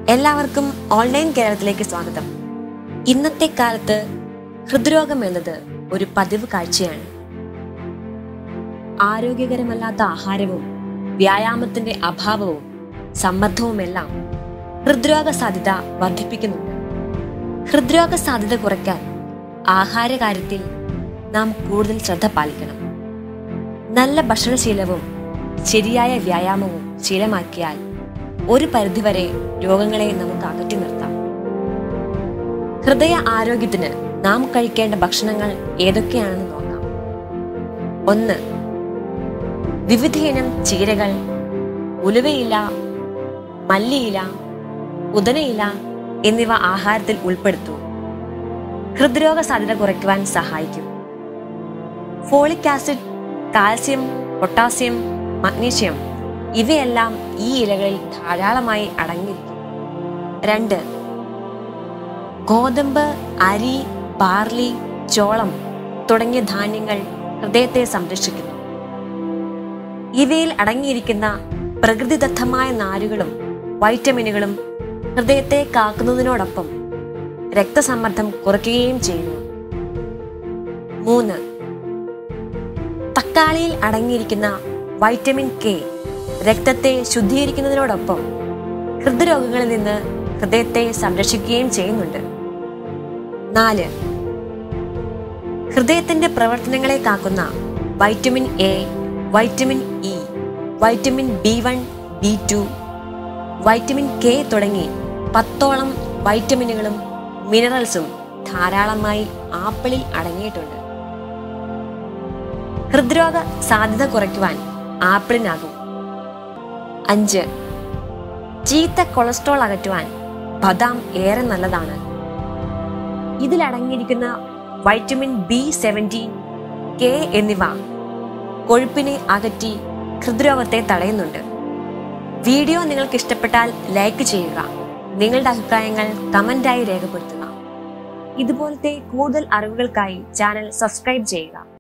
എല്ലാവർക്കും ഓൺലൈൻ കേരളത്തിലേക്ക് സ്വാഗതം ഇന്നത്തെ കാലത്ത് ഹൃദ്രോഗം എന്നത് ഒരു പതിവ് കാഴ്ചയാണ് ആരോഗ്യകരമല്ലാത്ത ആഹാരവും വ്യായാമത്തിന്റെ അഭാവവും സമ്മർദ്ദവുമെല്ലാം ഹൃദ്രോഗ സാധ്യത വർദ്ധിപ്പിക്കുന്നുണ്ട് ഹൃദ്രോഗ സാധ്യത കുറയ്ക്കാൻ ആഹാര കാര്യത്തിൽ നാം കൂടുതൽ ശ്രദ്ധ പാലിക്കണം നല്ല ഭക്ഷണശീലവും ശരിയായ വ്യായാമവും ശീലമാക്കിയാൽ ഒരു പരിധിവരെ രോഗങ്ങളെ നമുക്ക് അകറ്റി നിർത്താം ഹൃദയ ആരോഗ്യത്തിന് നാം കഴിക്കേണ്ട ഭക്ഷണങ്ങൾ ഏതൊക്കെയാണെന്ന് നോക്കാം ഒന്ന് വിവിധയിനം ചീരകൾ ഉലുവയില മല്ലിയില ഉദനയില എന്നിവ ആഹാരത്തിൽ ഉൾപ്പെടുത്തൂ ഹൃദ്രോഗ സാധ്യത കുറയ്ക്കുവാൻ സഹായിക്കും folic acid calcium potassium magnesium ഇവയെല്ലാം ഈ ഇലകളിൽ ധാരാളമായി അടങ്ങിയിരിക്കും രണ്ട് ഗോതമ്പ് അരി ബാർലി ചോളം തുടങ്ങിയ ധാന്യങ്ങൾ ഹൃദയത്തെ സംരക്ഷിക്കുന്നു ഇവയിൽ അടങ്ങിയിരിക്കുന്ന പ്രകൃതിദത്തമായ നാരുകളും വൈറ്റമിനുകളും ഹൃദയത്തെ കാക്കുന്നതിനോടൊപ്പം രക്തസമ്മർദ്ദം കുറയ്ക്കുകയും ചെയ്യുന്നു മൂന്ന് തക്കാളിയിൽ അടങ്ങിയിരിക്കുന്ന വൈറ്റമിൻ കെ രക്തത്തെ ശുദ്ധീകരിക്കുന്നതിനോടൊപ്പം ഹൃദ്രോഗങ്ങളിൽ നിന്ന് ഹൃദയത്തെ സംരക്ഷിക്കുകയും ചെയ്യുന്നുണ്ട് നാല് ഹൃദയത്തിന്റെ പ്രവർത്തനങ്ങളെ കാക്കുന്ന vitamin A vitamin E vitamin B one B two vitamin K തുടങ്ങി പത്തോളം വൈറ്റമിനുകളും മിനറൽസും ധാരാളമായി ആപ്പിളിൽ അടങ്ങിയിട്ടുണ്ട് ഹൃദ്രോഗ സാധ്യത കുറയ്ക്കുവാൻ ആപ്പിളിനാകും അഞ്ച് ചീത്ത കൊളസ്ട്രോൾ അകറ്റുവാൻ ബദാം ഏറെ നല്ലതാണ് ഇതിലടങ്ങിയിരിക്കുന്ന വൈറ്റമിൻ ബി സെവൻറ്റീൻ കെ എന്നിവ കൊഴുപ്പിനെ അകറ്റി ഹൃദ്രോഗത്തെ തടയുന്നുണ്ട് വീഡിയോ നിങ്ങൾക്ക് ഇഷ്ടപ്പെട്ടാൽ ലൈക്ക് ചെയ്യുക നിങ്ങളുടെ അഭിപ്രായങ്ങൾ കമന്റായി രേഖപ്പെടുത്തുക ഇതുപോലത്തെ കൂടുതൽ അറിവുകൾക്കായി ചാനൽ സബ്സ്ക്രൈബ് ചെയ്യുക